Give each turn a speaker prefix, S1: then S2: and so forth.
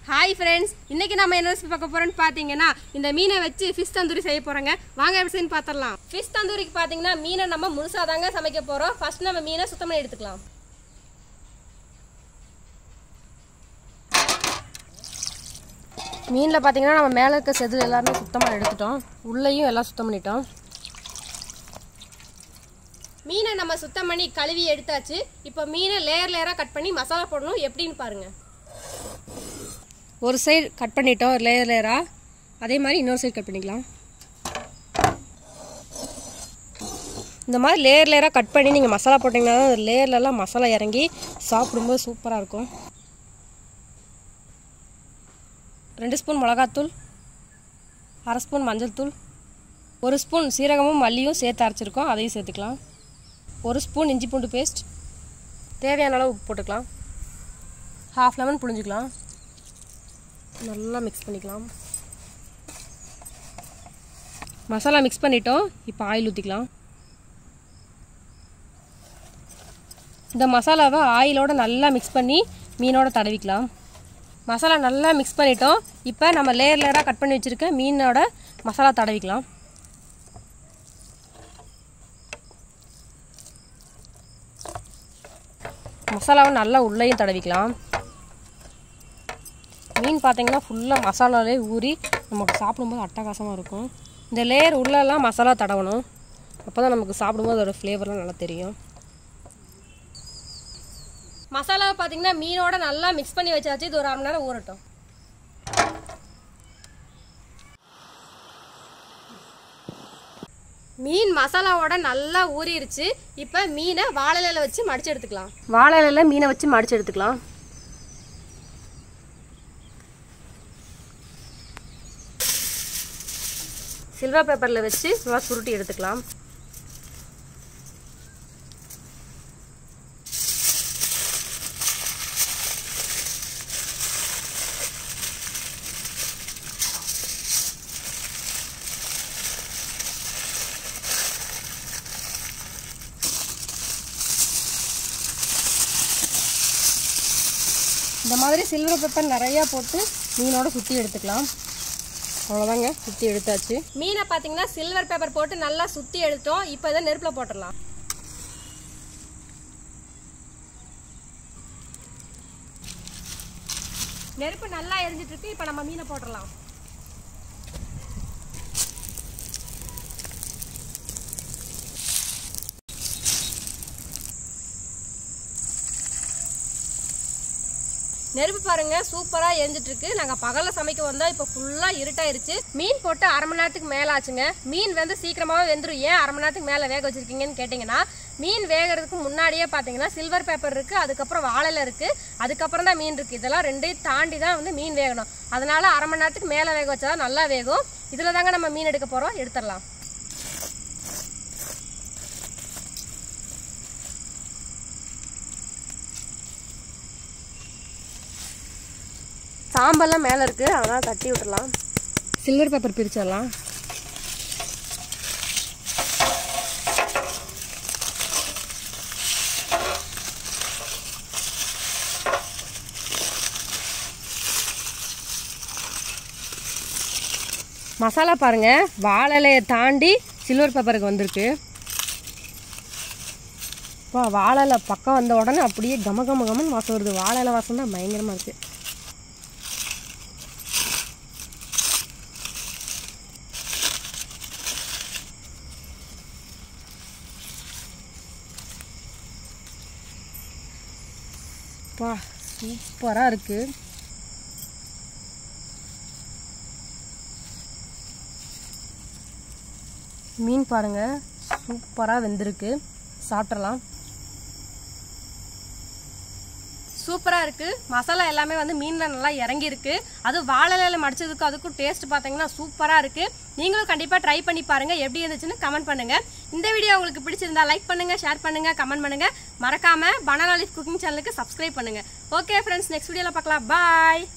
S1: hi friends இன்னைக்கு நம்ம என்ன ரெசிபி பார்க்க போறோம்னு பார்த்தீங்கன்னா இந்த மீனை வச்சு ஃபிஷ் தந்தூரி செய்ய போறோங்க வாங்க எப்படின்னு பார்த்துடலாம் ஃபிஷ் தந்தூரிக்கு பார்த்தீங்கன்னா மீனை நம்ம முழுசாக தாங்க சமைக்க போறோம் ஃபர்ஸ்ட் நம்ம மீனை சுத்தம் பண்ணி எடுத்துக்கலாம் மீனில் பார்த்தீங்கன்னா நம்ம மேலே இருக்க செதில் எல்லாருமே சுத்தமாக எடுத்துட்டோம் உள்ளேயும் எல்லாம் சுத்தம் பண்ணிட்டோம் மீனை நம்ம சுத்தம் பண்ணி கழுவி எடுத்தாச்சு இப்போ மீனை லேயர் லேயராக கட் பண்ணி மசாலா போடணும் எப்படின்னு பாருங்கள் ஒரு சைடு கட் பண்ணிட்டோம் லேயர் லேயராக அதே மாதிரி இன்னொரு சைடு கட் பண்ணிக்கலாம் இந்த மாதிரி லேயர் லேயராக கட் பண்ணி நீங்கள் மசாலா போட்டிங்கன்னா தான் லேயர்லலாம் மசாலா இறங்கி சாப்பிடும்போது சூப்பராக இருக்கும் ரெண்டு ஸ்பூன் மிளகாத்தூள் அரை ஸ்பூன் மஞ்சள் தூள் ஒரு ஸ்பூன் சீரகமும் மல்லியும் சேர்த்து அரைச்சிருக்கோம் அதையும் சேர்த்துக்கலாம் ஒரு ஸ்பூன் இஞ்சி பூண்டு பேஸ்ட் தேவையான அளவு உப்பு போட்டுக்கலாம் ஹாஃப் லெமன் புழிஞ்சிக்கலாம் நல்லா மிக்ஸ் பண்ணிக்கலாம் மசாலா மிக்ஸ் பண்ணிட்டோம் இப்போ ஆயில் ஊற்றிக்கலாம் இந்த மசாலாவை ஆயிலோட நல்லா மிக்ஸ் பண்ணி மீனோட தடவிக்கலாம் மசாலா நல்லா மிக்ஸ் பண்ணிட்டோம் இப்போ நம்ம லேயர் லேயராக கட் பண்ணி வச்சுருக்க மீனோட மசாலா தடவிக்கலாம் மசாலாவை நல்லா உள்ளேயும் தடவிக்கலாம் மீன் பார்த்தீங்கன்னா ஃபுல்லாக மசாலாலே ஊறி நமக்கு சாப்பிடும்போது அட்டகாசமாக இருக்கும் இந்த லேயர் உள்ளெல்லாம் மசாலா தடவணும் அப்போ தான் நமக்கு சாப்பிடும்போது அதோட ஃப்ளேவர்லாம் நல்லா தெரியும் மசாலாவை பார்த்தீங்கன்னா மீனோட நல்லா மிக்ஸ் பண்ணி வச்சாச்சு இது ஒரு அரை மணி நேரம் ஊறட்டும் மீன் மசாலாவோட நல்லா ஊறிடுச்சு இப்போ மீனை வாழை இலையில வச்சு மடிச்சு எடுத்துக்கலாம் வாழை இலையில மீனை வச்சு மடிச்சு எடுத்துக்கலாம் சில்வர் பேப்பரில் வச்சு நல்லா சுருட்டி எடுத்துக்கலாம் இந்த மாதிரி சில்வர் பேப்பர் நிறையா போட்டு மீனோட சுற்றி எடுத்துக்கலாம் அவ்வளோதாங்க சுற்றி எடுத்தாச்சு மீனை பார்த்தீங்கன்னா சில்வர் பேப்பர் போட்டு நல்லா சுற்றி எடுத்தோம் இப்போ இதை நெருப்பில் போட்டுடலாம் நெருப்பு நல்லா எரிஞ்சிட்டு இருக்கு இப்போ நம்ம மீனை போட்டுடலாம் நெருப்பு பாருங்க சூப்பரா எரிஞ்சிட்டு இருக்கு நாங்க பகல்ல சமைக்க வந்தா இப்ப ஃபுல்லா இருட்டாயிருச்சு மீன் போட்டு அரை மணி நேரத்துக்கு மேல ஆச்சுங்க மீன் வந்து சீக்கிரமாவே வெந்துரும் ஏன் அரை மணி நேரத்துக்கு மேல வேக வச்சிருக்கீங்கன்னு கேட்டீங்கன்னா மீன் வேகிறதுக்கு முன்னாடியே பாத்தீங்கன்னா சில்வர் பேப்பர் இருக்கு அதுக்கப்புறம் வாழைல இருக்கு அதுக்கப்புறம் தான் மீன் இருக்கு இதெல்லாம் ரெண்டையும் தாண்டி தான் வந்து மீன் வேகணும் அதனால அரை மணி நேரத்துக்கு மேல வேக வச்சாதான் நல்லா வேகும் இதுல தாங்க நம்ம மீன் எடுக்க போறோம் எடுத்துடலாம் சாம்பல்லாம் மேலே இருக்குது அதனால் தட்டி விட்டுடலாம் சில்வர் பேப்பர் பிரிச்சிடலாம் மசாலா பாருங்க வாழை இலையை தாண்டி சில்வர் பேப்பருக்கு வந்திருக்கு இப்போ வாழை இலை பக்கம் வந்த உடனே அப்படியே கம கம கமன்னு வாசம் வருது வாழை இலை வாசம் தான் பயங்கரமாக இருக்குது பா சூப்பராக இருக்குது மீன் பாருங்க சூப்பராக வெந்திருக்கு சாப்பிட்றலாம் சூப்பராக இருக்குது மசாலா எல்லாமே வந்து மீனில் நல்லா இறங்கியிருக்கு அது வாழலையில் மடிச்சதுக்கு அதுக்கும் டேஸ்ட் பார்த்தீங்கன்னா சூப்பராக இருக்குது நீங்களும் கண்டிப்பாக ட்ரை பண்ணி பாருங்கள் எப்படி இருந்துச்சுன்னு கமெண்ட் பண்ணுங்கள் இந்த வீடியோ உங்களுக்கு பிடிச்சிருந்தா லைக் பண்ணுங்கள் ஷேர் பண்ணுங்கள் கமெண்ட் பண்ணுங்கள் மறக்காமல் பனானா லீஃப் குக்கிங் சேனலுக்கு சப்ஸ்கிரைப் பண்ணுங்கள் ஓகே ஃப்ரெண்ட்ஸ் நெக்ஸ்ட் வீடியோவில் பார்க்கலாம் பாய்